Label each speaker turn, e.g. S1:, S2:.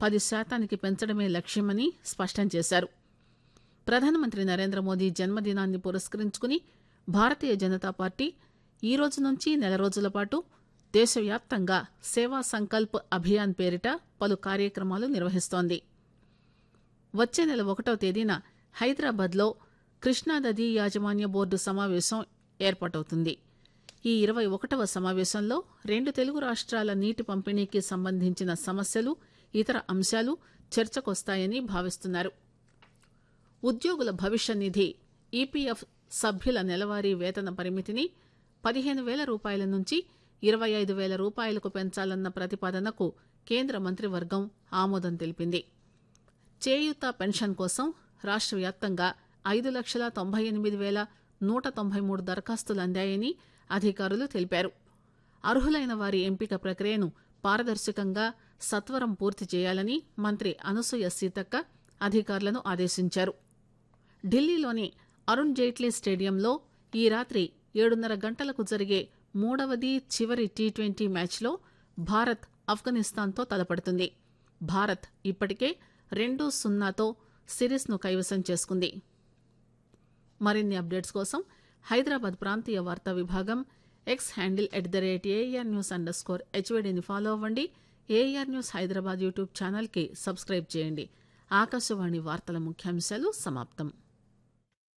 S1: పది శాతానికి పెంచడమే లక్ష్యమని స్పష్టం చేశారు ప్రధానమంత్రి నరేంద్ర మోదీ జన్మదినాన్ని పురస్కరించుకుని భారతీయ జనతా పార్టీ ఈ రోజు నుంచి నెల రోజుల పాటు దేశవ్యాప్తంగా సేవా సంకల్ప్ అభియాన్ పేరిట పలు కార్యక్రమాలు నిర్వహిస్తోంది వచ్చే నెల ఒకటో తేదీన హైదరాబాద్లో కృష్ణానదీ యాజమాన్య బోర్డు సమావేశం ఏర్పాటవుతుంది ఈ ఇరవై ఒకటవ సమావేశంలో రెండు తెలుగు రాష్ట్రాల నీటి పంపిణీకి సంబంధించిన సమస్యలు ఇతర అంశాలు చర్చకొస్తాయని భావిస్తున్నారు ఉద్యోగుల భవిష్య నిధి ఈపీఎఫ్ సభ్యుల నెలవారీ వేతన పరిమితిని పదిహేను వేల రూపాయల నుంచి ఇరవై ఐదు వేల రూపాయలకు పెంచాలన్న ప్రతిపాదనకు కేంద్ర మంత్రివర్గం ఆమోదం తెలిపింది చేయూత పెన్షన్ కోసం రాష్ట్ర వ్యాప్తంగా ఐదు లక్షల తొంభై ఎనిమిది వేల నూట తొంభై మూడు దరఖాస్తులు అందాయని అధికారులు తెలిపారు అర్హులైన వారి ఎంపిక ప్రక్రియను పారదర్శకంగా సత్వరం పూర్తి చేయాలని మంత్రి అనసూయ సీతక్క అధికారులను ఆదేశించారు ఢిల్లీలోని అరుణ్ జైట్లీ స్టేడియంలో ఈ రాత్రి ఏడున్నర గంటలకు జరిగే మూడవది చివరి టీ ట్వంటీ మ్యాచ్లో భారత్ ఆఫ్ఘనిస్తాన్తో తలపడుతుంది భారత్ ఇప్పటికే రెండు సున్నాతో సిరీస్ను కైవసం చేసుకుంది మరిన్ని అప్డేట్స్ కోసం హైదరాబాద్ ప్రాంతీయ వార్తా విభాగం X handle at the rate AIR news underscore హెచ్వీడీని ఫాలో అవ్వండి ఏఆర్ న్యూస్ హైదరాబాద్ యూట్యూబ్ ఛానల్కి సబ్స్క్రైబ్ చేయండి ఆకాశవాణి వార్తల ముఖ్యాంశాలు సమాప్తం